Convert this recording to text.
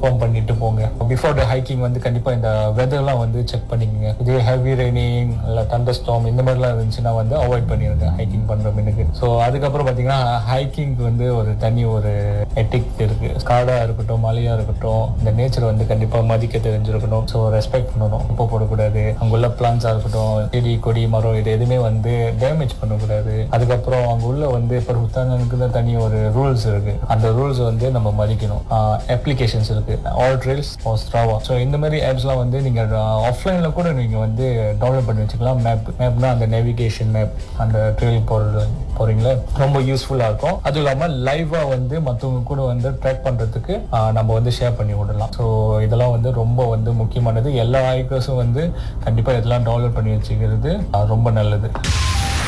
inform பண்ணிட்டு போங்க before the hiking வந்து கண்டிப்பா இந்த வெதர்லாம் வந்து செக் பண்ணிக்கங்க இதே ஹெவி ரெய்னிங் இல்ல தண்டர் ஸ்டாம் இந்த மாதிரிலாம் இருந்துச்சுன்னா வந்து அவாய்ட் பண்ணிருங்க ஹைக்கிங் பண்ற மின்னுக்கு ஸோ அதுக்கப்புறம் பாத்தீங்கன்னா ஹைக்கிங்க்கு வந்து ஒரு தனி ஒரு எட்டிக் இருக்கு காடா இருக்கட்டும் மலையா இருக்கட்டும் இந்த நேச்சர் வந்து கண்டிப்பா மதிக்க தெரிஞ்சிருக்கணும் ஸோ ரெஸ்பெக்ட் பண்ணணும் குப்பை போடக்கூடாது அங்குள்ள பிளான்ஸா இருக்கட்டும் செடி கொடி மரம் இது எதுவுமே வந்து டேமேஜ் பண்ணக்கூடாது அதுக்கப்புறம் அங்க உள்ள வந்து இப்போ உத்தானனுக்கு தான் தனி ஒரு ரூல்ஸ் இருக்கு அந்த ரூல்ஸ் வந்து நம்ம மதிக்கணும் அப்ளிகேஷன்ஸ் இருக்கு ஆல் ட்ரெயில்ஸ் ஸ்ட்ராவா ஸோ இந்த மாதிரி ஆப்ஸ்லாம் வந்து நீங்க ஆஃப்லைன்ல கூட நீங்க வந்து டவுன்லோட் பண்ணி வச்சுக்கலாம் மேப் மேப்னா அந்த நேவிகேஷன் மேப் அந்த ட்ரெயில் போறது போறீங்களா ரொம்ப யூஸ்ஃபுல்லா இருக்கும் அதுவும் இல்லாம லைவா வந்து மற்றவங்க கூட வந்து ட்ராக் பண்றதுக்கு ஆஹ், நம்ம வந்து ஷேர் பண்ணி விடலாம் ஸோ இதெல்லாம் வந்து ரொம்ப வந்து முக்கியமானது எல்லா ஹைக்கர்ஸும் வந்து கண்டிப்பா இதெல்லாம் டவுன்லோட் பண்ணி வச்சுக்கிறது ஆஹ், ரொம்ப நல்லது